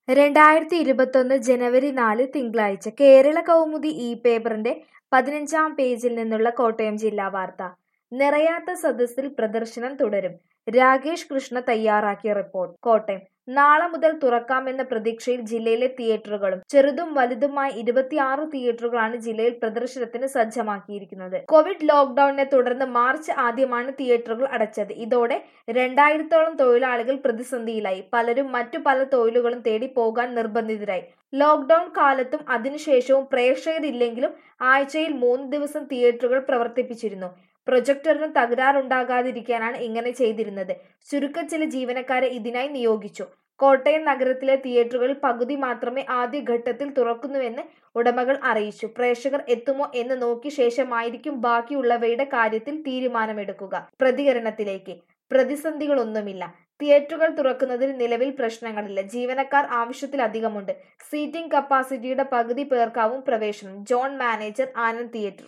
രണ്ടായിരത്തി ഇരുപത്തൊന്ന് ജനുവരി നാല് തിങ്കളാഴ്ച കേരള കൗമുദി ഈ പേപ്പറിന്റെ പതിനഞ്ചാം പേജിൽ നിന്നുള്ള കോട്ടയം ജില്ലാ വാർത്ത നിറയാത്ത സദസ്സിൽ പ്രദർശനം തുടരും രാകേഷ് കൃഷ്ണ തയ്യാറാക്കിയ റിപ്പോർട്ട് കോട്ടയം നാളെ മുതൽ തുറക്കാമെന്ന പ്രതീക്ഷയിൽ ജില്ലയിലെ തിയേറ്ററുകളും ചെറുതും വലുതുമായ ഇരുപത്തിയാറ് തിയേറ്ററുകളാണ് ജില്ലയിൽ പ്രദർശനത്തിന് സജ്ജമാക്കിയിരിക്കുന്നത് കോവിഡ് ലോക്ഡൌണിനെ തുടർന്ന് മാർച്ച് ആദ്യമാണ് തിയേറ്ററുകൾ അടച്ചത് ഇതോടെ രണ്ടായിരത്തോളം തൊഴിലാളികൾ പ്രതിസന്ധിയിലായി പലരും മറ്റു പല തൊഴിലുകളും തേടി പോകാൻ നിർബന്ധിതരായി ലോക്ഡൌൺ കാലത്തും അതിനുശേഷവും പ്രേക്ഷകരില്ലെങ്കിലും ആഴ്ചയിൽ മൂന്ന് ദിവസം തിയേറ്ററുകൾ പ്രവർത്തിപ്പിച്ചിരുന്നു പ്രൊജക്ടറിന് തകരാറുണ്ടാകാതിരിക്കാനാണ് ഇങ്ങനെ ചെയ്തിരുന്നത് ചുരുക്കം ചില ജീവനക്കാരെ ഇതിനായി നിയോഗിച്ചു കോട്ടയം നഗരത്തിലെ തിയേറ്ററുകളിൽ പകുതി മാത്രമേ ആദ്യഘട്ടത്തിൽ തുറക്കുന്നുവെന്ന് ഉടമകൾ അറിയിച്ചു പ്രേക്ഷകർ എത്തുമോ എന്ന് നോക്കിയ ശേഷമായിരിക്കും ബാക്കിയുള്ളവയുടെ കാര്യത്തിൽ തീരുമാനമെടുക്കുക പ്രതികരണത്തിലേക്ക് പ്രതിസന്ധികളൊന്നുമില്ല തിയേറ്ററുകൾ തുറക്കുന്നതിൽ നിലവിൽ പ്രശ്നങ്ങളില്ല ജീവനക്കാർ ആവശ്യത്തിലധികമുണ്ട് സീറ്റിംഗ് കപ്പാസിറ്റിയുടെ പകുതി പേർക്കാവും പ്രവേശനം ജോൺ മാനേജർ ആനന്ദ് തിയേറ്റർ